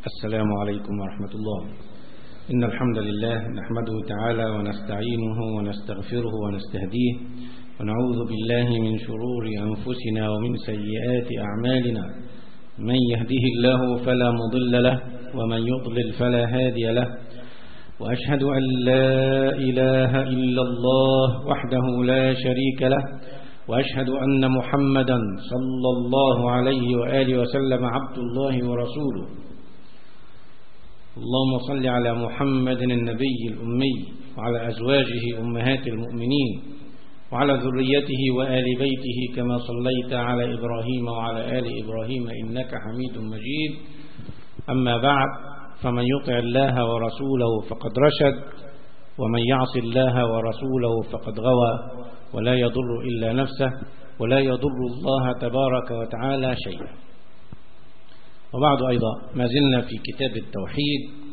السلام عليكم ورحمة الله إن الحمد لله نحمده تعالى ونستعينه ونستغفره ونستهديه ونعوذ بالله من شرور أنفسنا ومن سيئات أعمالنا من يهده الله فلا مضل له ومن يضلل فلا هادي له وأشهد أن لا إله إلا الله وحده لا شريك له وأشهد أن محمدا صلى الله عليه وآله وسلم عبد الله ورسوله اللهم صل على محمد النبي الأمي وعلى أزواجه أمهات المؤمنين وعلى ذريته وآل بيته كما صليت على إبراهيم وعلى آل إبراهيم إنك حميد مجيد أما بعد فمن يطع الله ورسوله فقد رشد ومن يعص الله ورسوله فقد غوى ولا يضر إلا نفسه ولا يضر الله تبارك وتعالى شيئا وبعد أيضا ما زلنا في كتاب التوحيد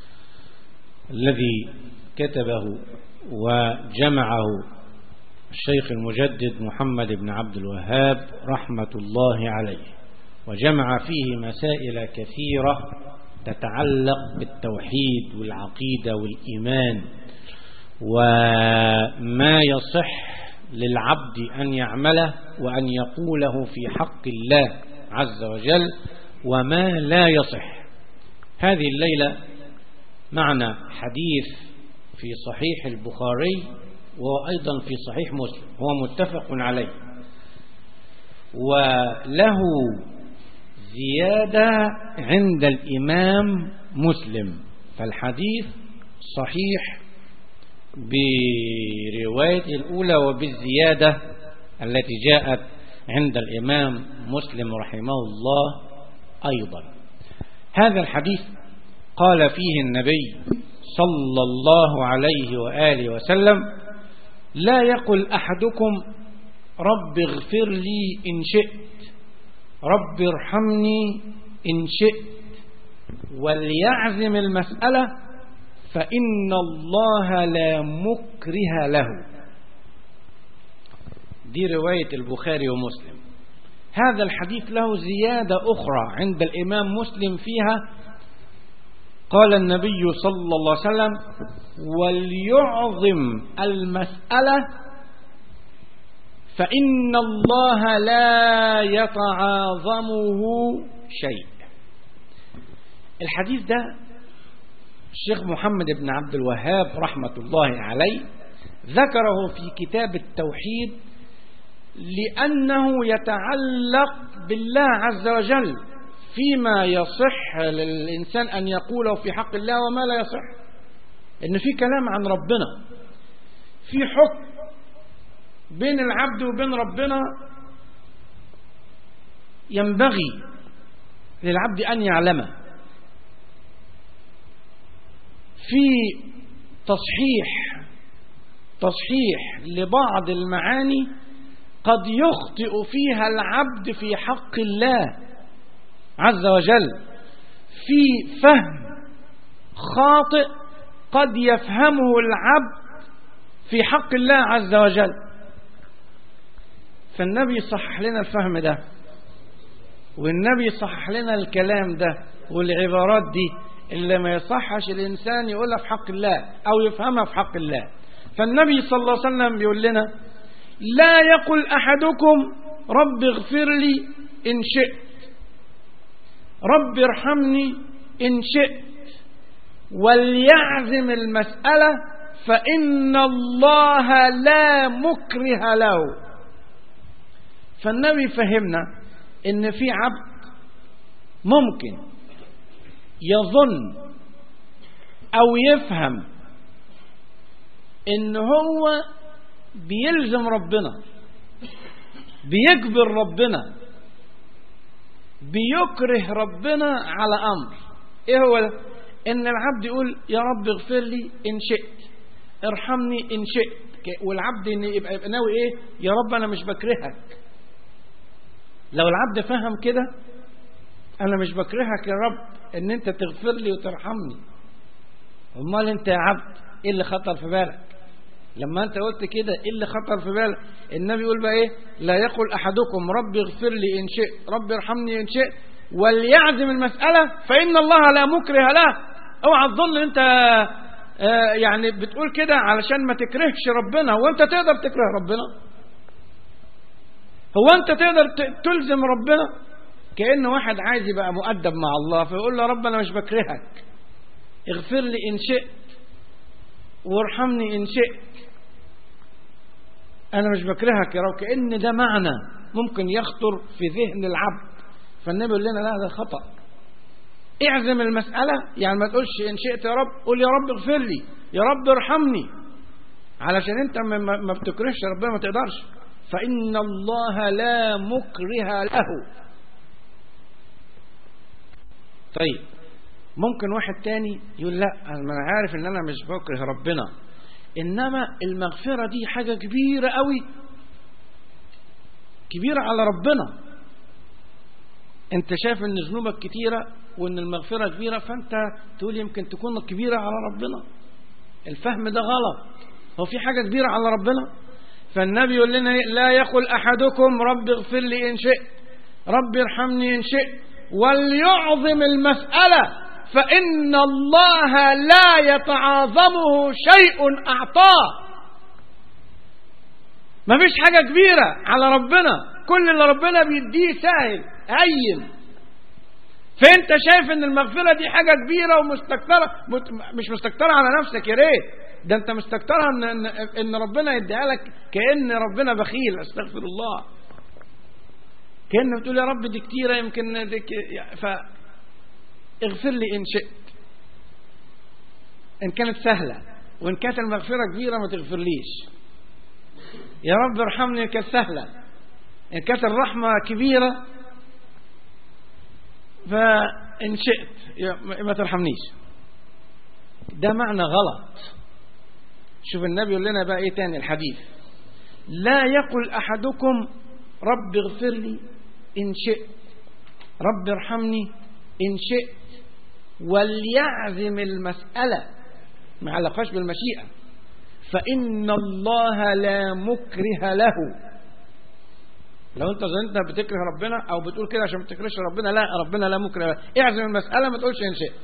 الذي كتبه وجمعه الشيخ المجدد محمد بن عبد الوهاب رحمة الله عليه وجمع فيه مسائل كثيرة تتعلق بالتوحيد والعقيدة والإيمان وما يصح للعبد أن يعمله وأن يقوله في حق الله عز وجل وما لا يصح هذه الليلة معنا حديث في صحيح البخاري وأيضا في صحيح مسلم هو متفق عليه وله زيادة عند الإمام مسلم فالحديث صحيح برواية الأولى وبالزيادة التي جاءت عند الإمام مسلم رحمه الله أيضا هذا الحديث قال فيه النبي صلى الله عليه وآله وسلم لا يقل أحدكم رب اغفر لي إن شئت رب ارحمني إن شئت وليعزم المسألة فإن الله لا مكره له دي رواية البخاري ومسلم هذا الحديث له زيادة أخرى عند الإمام مسلم فيها قال النبي صلى الله عليه وسلم وليعظم المسألة فإن الله لا يتعاظمه شيء الحديث ده الشيخ محمد بن عبد الوهاب رحمة الله عليه ذكره في كتاب التوحيد لأنه يتعلق بالله عز وجل فيما يصح للإنسان أن يقوله في حق الله وما لا يصح إن في كلام عن ربنا في حكم بين العبد وبين ربنا ينبغي للعبد أن يعلمه في تصحيح تصحيح لبعض المعاني قد يخطئ فيها العبد في حق الله عز وجل في فهم خاطئ قد يفهمه العبد في حق الله عز وجل فالنبي صحح لنا الفهم ده والنبي صحح لنا الكلام ده والعبارات دي اللي ما يصحش الإنسان يقولها في حق الله أو يفهمها في حق الله فالنبي صلى الله عليه وسلم بيقول لنا لا يقل أحدكم رب اغفر لي إن شئت رب ارحمني إن شئت وليعزم المسألة فإن الله لا مكره له فالنبي فهمنا إن في عبد ممكن يظن أو يفهم إن هو بيلزم ربنا بيجبر ربنا بيكره ربنا على أمر إيه هو إن العبد يقول يا رب اغفر لي إن شئت ارحمني إن شئت والعبد إن يبقى, يبقى ناوي إيه يا رب أنا مش بكرهك لو العبد فهم كده أنا مش بكرهك يا رب إن أنت تغفر لي وترحمني أمال أنت يا عبد إيه اللي خطر في بالك لما أنت قلت كده إيه اللي خطر في بالك النبي يقول بقى إيه لا يقول أحدكم رب اغفر لي إن شئت رب ارحمني إن شئت وليعزم المسألة فإن الله لا مكره له اوعى تظن انت آه، يعني بتقول كده علشان ما تكرهش ربنا هو انت تقدر تكره ربنا هو انت تقدر ت- تلزم ربنا كأن واحد عايز يبقى مؤدب مع الله فيقول له رب انا مش بكرهك اغفر لي ان شئت وارحمني ان شئت انا مش بكرهك يا رب كأن ده معنى ممكن يخطر في ذهن العبد فالنبي يقول لنا لا ده خطأ اعزم المسألة يعني ما تقولش إن شئت يا رب قول يا رب اغفر لي يا رب ارحمني علشان انت ما- ما ما بتكرهش ربنا ما تقدرش فإن الله لا مكره له طيب ممكن واحد تاني يقول لا أنا ما أنا عارف ان انا مش بكره ربنا انما المغفرة دي حاجة كبيرة قوي كبيرة على ربنا انت شايف ان ذنوبك كتيرة وان المغفرة كبيرة فانت تقول يمكن تكون كبيرة على ربنا الفهم ده غلط هو في حاجة كبيرة على ربنا فالنبي يقول لنا لا يقل أحدكم رب اغفر لي إن شئت رب ارحمني إن شئت وليعظم المسألة فإن الله لا يتعاظمه شيء أعطاه مفيش حاجة كبيرة على ربنا كل اللي ربنا بيديه سهل هين فانت شايف ان المغفرة دي حاجة كبيرة ومستكترة مت- مش مستكترة على نفسك يا ريت ده انت مستكترها ان, ان, ان ربنا يديها لك كأن ربنا بخيل استغفر الله كأنه بتقول يا رب دي كتيرة يمكن دي ك... ف اغفر لي ان شئت ان كانت سهلة وان كانت المغفرة كبيرة ما تغفرليش يا رب ارحمني إن كانت سهلة إن كانت الرحمة كبيرة فإن شئت يا- ما ترحمنيش ده معنى غلط شوف النبي يقول لنا بقى ايه تاني الحديث لا يقل أحدكم رب اغفر لي إن شئت رب ارحمني إن شئت وليعزم المسألة ما علقاش بالمشيئة فإن الله لا مكره له لو انت ظننت بتكره ربنا او بتقول كده عشان ما تكرهش ربنا لا ربنا لا مكره له اعزم المسألة ما تقولش ان شئت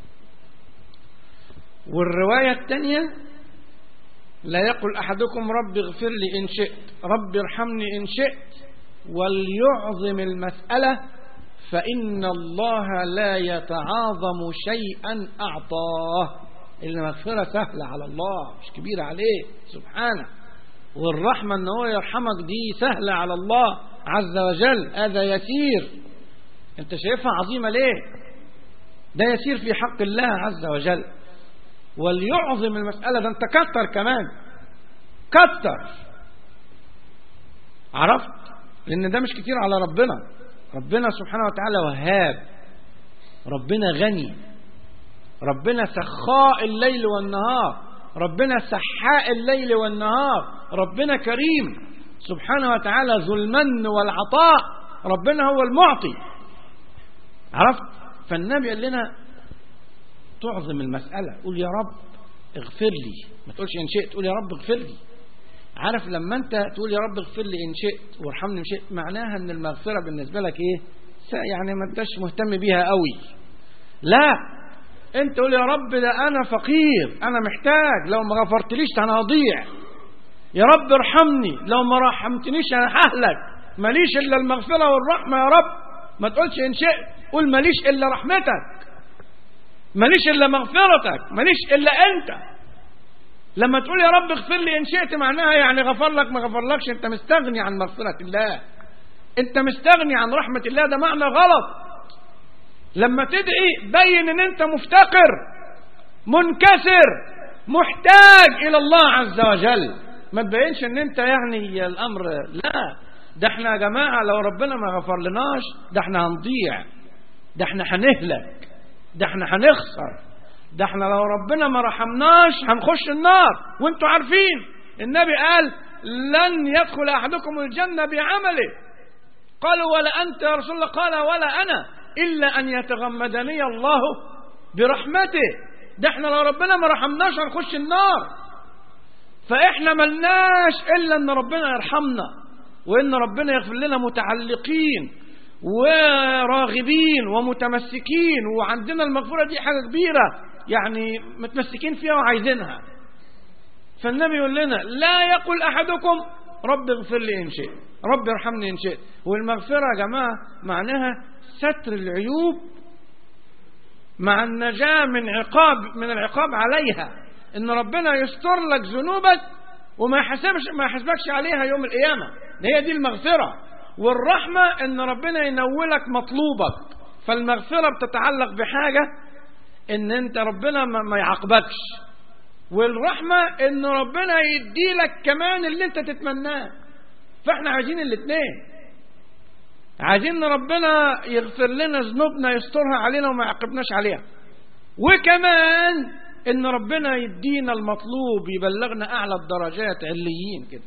والرواية الثانية لا يقل أحدكم رب اغفر لي إن شئت رب ارحمني إن شئت وليعظم المسألة فإن الله لا يتعاظم شيئا أعطاه المغفرة سهلة على الله مش كبيرة عليه سبحانه والرحمة ان هو يرحمك دي سهلة على الله عز وجل هذا يسير انت شايفها عظيمة ليه ده يسير في حق الله عز وجل وليعظم المسألة ده انت كتر كمان كتر عرفت لان ده مش كتير على ربنا ربنا سبحانه وتعالى وهاب ربنا غني ربنا سخاء الليل والنهار ربنا سحاء الليل والنهار ربنا كريم سبحانه وتعالى ذو المن والعطاء ربنا هو المعطي عرفت فالنبي قال لنا تعظم المسألة قول يا رب اغفر لي ما تقولش إن شئت قول يا رب اغفر لي عارف لما انت تقول يا رب اغفر لي إن شئت وارحمني إن شئت معناها ان المغفرة بالنسبة لك ايه يعني ما انتش مهتم بيها قوي لا انت قول يا رب ده انا فقير انا محتاج لو ما غفرتليش انا هضيع يا رب ارحمني لو ما رحمتنيش انا ههلك ماليش الا المغفرة والرحمة يا رب ما تقولش ان شئت قول ماليش الا رحمتك ماليش الا مغفرتك ماليش الا انت لما تقول يا رب اغفر لي ان شئت معناها يعني غفر لك ما غفرلكش انت مستغني عن مغفرة الله انت مستغني عن رحمة الله ده معنى غلط لما تدعي بين ان انت مفتقر منكسر محتاج الى الله عز وجل ما تبينش ان انت يعني الامر لا ده احنا يا جماعة لو ربنا ما غفر لناش ده احنا هنضيع ده احنا هنهلك ده احنا هنخسر ده احنا لو ربنا ما رحمناش هنخش النار وانتوا عارفين النبي قال لن يدخل احدكم الجنة بعمله قالوا ولا انت يا رسول الله قال ولا انا إلا أن يتغمدني الله برحمته ده احنا لو ربنا ما رحمناش هنخش النار فاحنا ملناش إلا أن ربنا يرحمنا وإن ربنا يغفر لنا متعلقين وراغبين ومتمسكين وعندنا المغفرة دي حاجة كبيرة يعني متمسكين فيها وعايزينها فالنبي يقول لنا لا يقول أحدكم رب اغفر لي إن شئت رب ارحمني إن شئت والمغفرة يا جماعة معناها ستر العيوب مع النجاة من عقاب من العقاب عليها ان ربنا يستر لك ذنوبك وما يحاسبش ما يحاسبكش عليها يوم القيامة هي دي المغفرة والرحمة ان ربنا ينولك مطلوبك فالمغفرة بتتعلق بحاجة ان انت ربنا ما يعاقبكش والرحمة ان ربنا يديلك كمان اللي انت تتمناه فاحنا عايزين الاثنين عايزين ربنا يغفر لنا ذنوبنا يسترها علينا وما يعاقبناش عليها وكمان ان ربنا يدينا المطلوب يبلغنا اعلى الدرجات عليين كده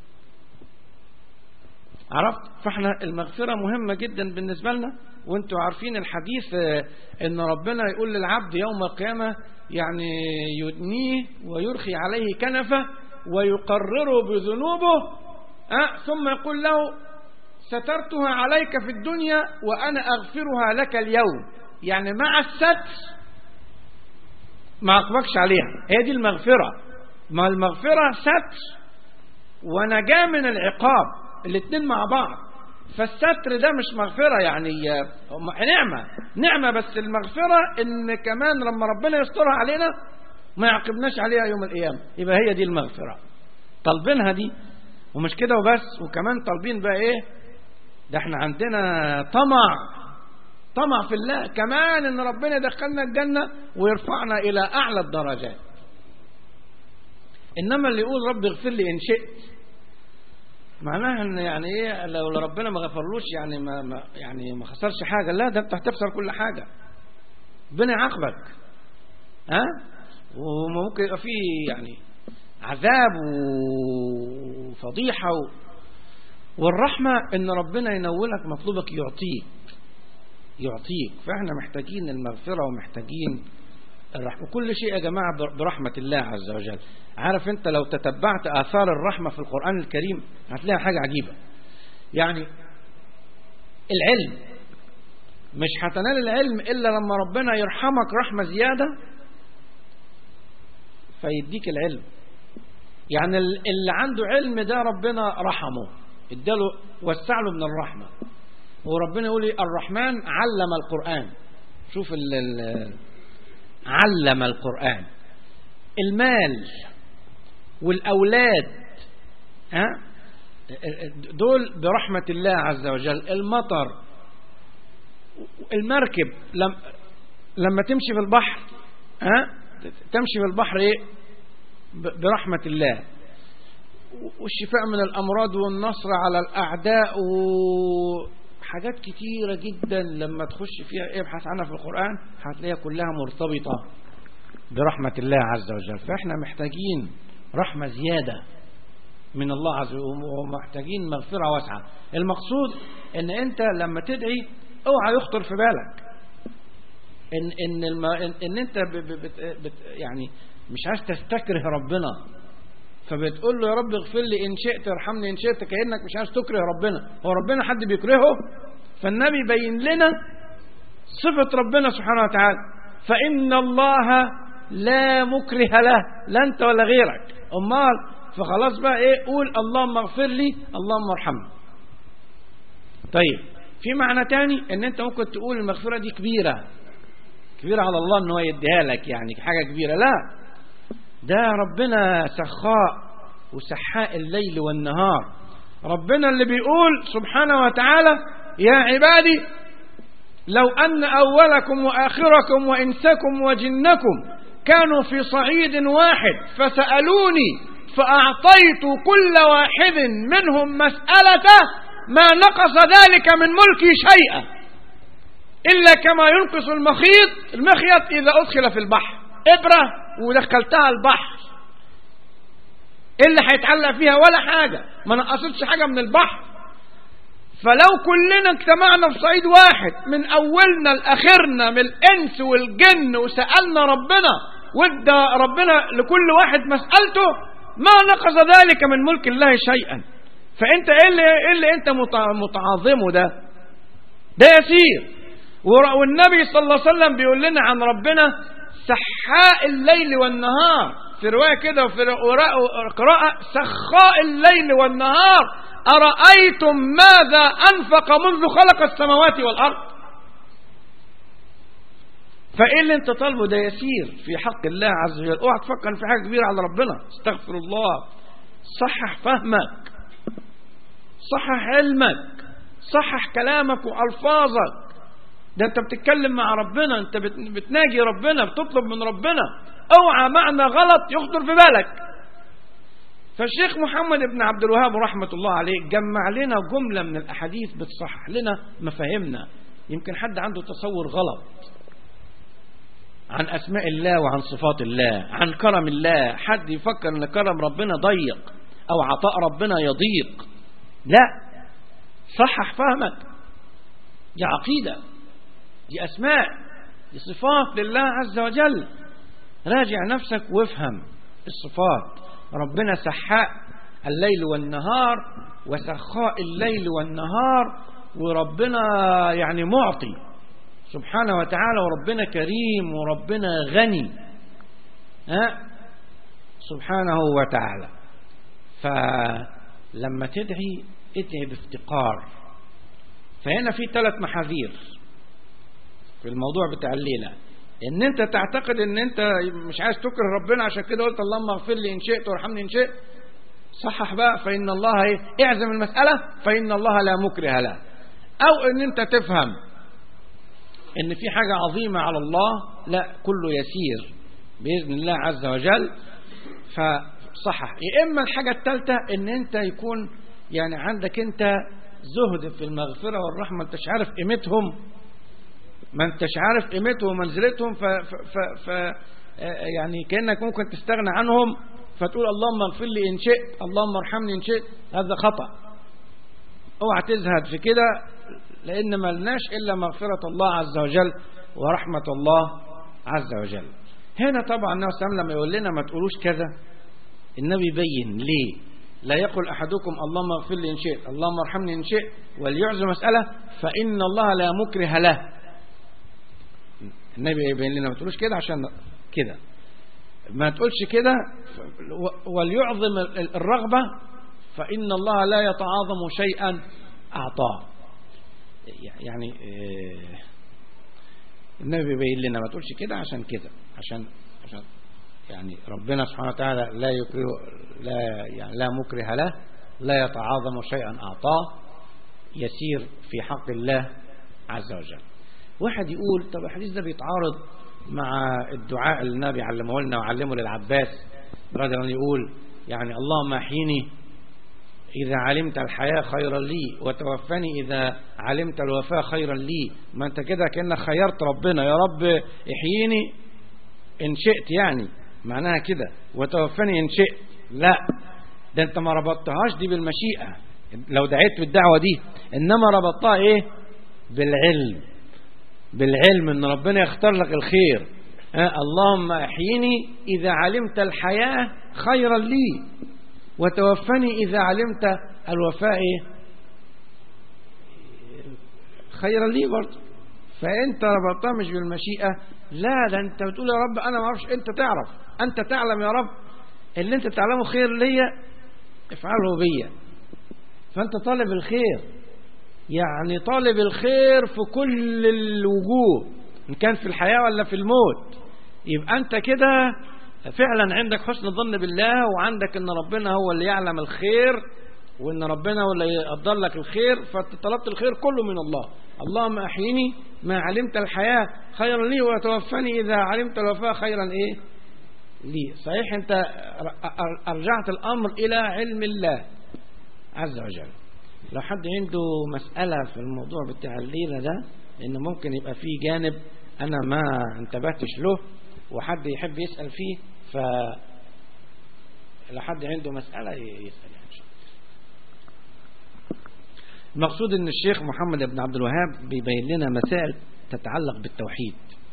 عرفت فاحنا المغفرة مهمة جدا بالنسبة لنا وانتوا عارفين الحديث ان ربنا يقول للعبد يوم القيامة يعني يدنيه ويرخي عليه كنفه ويقرره بذنوبه أه ثم يقول له سترتها عليك في الدنيا وأنا أغفرها لك اليوم يعني مع الستر ما أقبكش عليها هي دي المغفرة ما المغفرة ستر ونجاة من العقاب الاثنين مع بعض فالستر ده مش مغفرة يعني نعمة نعمة بس المغفرة ان كمان لما ربنا يسترها علينا ما يعاقبناش عليها يوم القيامة يبقى هي دي المغفرة طالبينها دي ومش كده وبس وكمان طالبين بقى ايه ده احنا عندنا طمع طمع في الله كمان ان ربنا يدخلنا الجنة ويرفعنا الى اعلى الدرجات انما اللي يقول رب اغفر لي ان شئت معناها ان يعني ايه لو ربنا ما غفرلوش يعني ما, ما يعني ما خسرش حاجه لا ده انت هتخسر كل حاجه ربنا يعاقبك ها وممكن يبقى فيه يعني عذاب وفضيحه و... والرحمه ان ربنا ينولك مطلوبك يعطيك يعطيك فاحنا محتاجين المغفره ومحتاجين الرحمه كل شيء يا جماعه برحمه الله عز وجل عارف انت لو تتبعت آثار الرحمة في القرآن الكريم هتلاقي حاجة عجيبة يعني العلم مش هتنال العلم إلا لما ربنا يرحمك رحمة زيادة فيديك العلم يعني اللي عنده علم ده ربنا رحمه اداله وسع له من الرحمة وربنا يقول الرحمن علم القرآن شوف ال ال علم القرآن المال والأولاد ها دول برحمة الله عز وجل المطر المركب لما تمشي في البحر ها تمشي في البحر ايه برحمة الله والشفاء من الأمراض والنصر على الأعداء وحاجات كتيرة جدا لما تخش فيها ابحث عنها في القرآن هتلاقيها كلها مرتبطة برحمة الله عز وجل فاحنا محتاجين رحمة زيادة من الله عز وجل ومحتاجين مغفرة واسعة المقصود ان انت لما تدعي اوعى يخطر في بالك ان ان الم... ان انت بت... بت... يعني مش عايز تستكره ربنا فبتقول له يا رب اغفر لي ان شئت ارحمني ان شئت كانك مش عايز تكره ربنا هو ربنا حد بيكرهه فالنبي بين لنا صفة ربنا سبحانه وتعالى فإن الله لا مكره له لا أنت ولا غيرك أمال فخلاص بقى إيه قول اللهم اغفر لي اللهم ارحمني طيب في معنى تاني ان انت ممكن تقول المغفرة دي كبيرة كبيرة على الله ان هو يديها لك يعني حاجة كبيرة لا ده ربنا سخاء وسحاء الليل والنهار ربنا اللي بيقول سبحانه وتعالى يا عبادي لو أن أولكم وآخركم وإنسكم وجنكم كانوا في صعيد واحد فسألوني فأعطيت كل واحد منهم مسألته ما نقص ذلك من ملكي شيئا إلا كما ينقص المخيط المخيط إذا أدخل في البحر إبرة ودخلتها البحر إيه اللي هيتعلق فيها ولا حاجة ما نقصتش حاجة من البحر فلو كلنا اجتمعنا في صعيد واحد من أولنا لآخرنا من الإنس والجن وسألنا ربنا وادى ربنا لكل واحد مسألته ما نقص ذلك من ملك الله شيئا فانت ايه اللي, إيه اللي انت متعاظمه ده ده يسير والنبي صلى الله عليه وسلم بيقول لنا عن ربنا سحاء الليل والنهار في رواية كده وفي قراءة سخاء الليل والنهار أرأيتم ماذا أنفق منذ خلق السماوات والأرض فايه اللي انت طالبه ده يسير في حق الله عز وجل اوعى تفكر في حاجه كبيره على ربنا استغفر الله صحح فهمك صحح علمك صحح كلامك والفاظك ده انت بتتكلم مع ربنا انت بتناجي ربنا بتطلب من ربنا اوعى معنى غلط يخطر في بالك فالشيخ محمد بن عبد الوهاب رحمة الله عليه جمع لنا جملة من الأحاديث بتصحح لنا مفاهيمنا يمكن حد عنده تصور غلط عن أسماء الله وعن صفات الله عن كرم الله حد يفكر أن كرم ربنا ضيق أو عطاء ربنا يضيق لا صحح فهمك دي عقيدة دي أسماء دي صفات لله عز وجل راجع نفسك وافهم الصفات ربنا سحاء الليل والنهار وسخاء الليل والنهار وربنا يعني معطي سبحانه وتعالى وربنا كريم وربنا غني ها سبحانه وتعالى فلما تدعي ادعي بافتقار فهنا في ثلاث محاذير في الموضوع بتاع الليلة ان انت تعتقد ان انت مش عايز تكره ربنا عشان كده قلت اللهم اغفر لي ان شئت وارحمني ان شئت صحح بقى فان الله ايه اعزم المسألة فان الله لا مكره له او ان انت تفهم ان في حاجة عظيمة على الله لا كله يسير بإذن الله عز وجل فصحح يا إما الحاجة الثالثة ان انت يكون يعني عندك انت زهد في المغفرة والرحمة انتش عارف قيمتهم ما انتش عارف قيمتهم ومنزلتهم ف, ف, ف, ف يعني كأنك ممكن تستغنى عنهم فتقول اللهم اغفر لي إن شئت اللهم ارحمني إن شئت هذا خطأ اوعى تزهد في كده لأن ما لناش إلا مغفرة الله عز وجل ورحمة الله عز وجل هنا طبعا النبي صلى الله عليه وسلم لما يقول لنا ما تقولوش كذا النبي يبين ليه لا يقول أحدكم اللهم اغفر لي إن شئت اللهم ارحمني إن شئت وليعزم مسألة فإن الله لا مكره له النبي يبين لنا ما تقولوش كده عشان كده ما تقولش كده وليعظم الرغبة فإن الله لا يتعاظم شيئا أعطاه يعني النبي بيبين لنا ما تقولش كده عشان كده عشان عشان يعني ربنا سبحانه وتعالى لا يكره لا يعني لا مكره له لا يتعاظم شيئا أعطاه يسير في حق الله عز وجل واحد يقول طب الحديث ده بيتعارض مع الدعاء اللي النبي علمه لنا وعلمه للعباس رضي الله عنه يقول يعني اللهم احيني إذا علمت الحياة خيرا لي وتوفني إذا علمت الوفاة خيرا لي ما أنت كده كأنك خيرت ربنا يا رب احييني إن شئت يعني معناها كده وتوفني إن شئت لا ده أنت ما ربطتهاش دي بالمشيئة لو دعيت بالدعوة دي إنما ربطتها إيه بالعلم بالعلم ان ربنا يختار لك الخير أه اللهم احيني اذا علمت الحياة خيرا لي وتوفني اذا علمت الوفاء خيرا لي برضه فانت ربطتها مش بالمشيئة لا ده انت بتقول يا رب انا ما اعرفش انت تعرف انت تعلم يا رب اللي انت تعلمه خير ليا افعله بيا فانت طالب الخير يعني طالب الخير في كل الوجوه إن كان في الحياة ولا في الموت يبقى أنت كده فعلا عندك حسن ظن بالله وعندك أن ربنا هو اللي يعلم الخير وأن ربنا هو اللي يقدر لك الخير فطلبت الخير كله من الله اللهم أحيني ما علمت الحياة خيرا لي وتوفني إذا علمت الوفاة خيرا إيه لي صحيح أنت أرجعت الأمر إلى علم الله عز وجل لو حد عنده مسألة في الموضوع بتاع الليلة ده لأن ممكن يبقى فيه جانب أنا ما انتبهتش له وحد يحب يسأل فيه ف لو حد عنده مسألة يسأل يعني المقصود ان الشيخ محمد بن عبد الوهاب بيبين لنا مسائل تتعلق بالتوحيد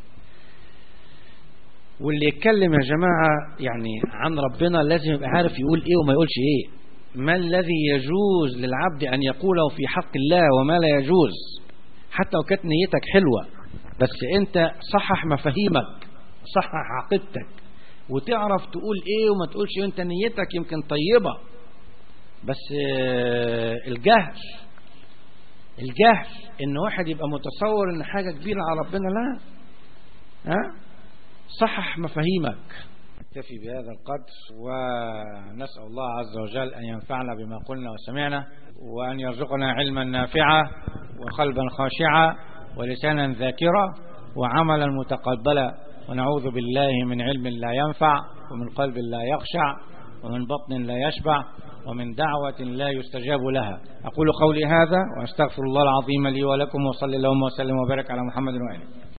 واللي يتكلم يا جماعة يعني عن ربنا لازم يبقى عارف يقول ايه وما يقولش ايه ما الذي يجوز للعبد أن يقوله في حق الله وما لا يجوز حتى لو كانت نيتك حلوة بس انت صحح مفاهيمك صحح عقيدتك وتعرف تقول ايه وما تقولش انت نيتك يمكن طيبة بس الجهل الجهل ان واحد يبقى متصور ان حاجة كبيرة على ربنا لا ها صحح مفاهيمك نكتفي بهذا القدر ونسأل الله عز وجل أن ينفعنا بما قلنا وسمعنا وأن يرزقنا علما نافعا وقلبا خاشعا ولسانا ذاكرا وعملا متقبلا ونعوذ بالله من علم لا ينفع ومن قلب لا يخشع ومن بطن لا يشبع ومن دعوة لا يستجاب لها أقول قولي هذا وأستغفر الله العظيم لي ولكم وصلي اللهم وسلم وبارك على محمد وآله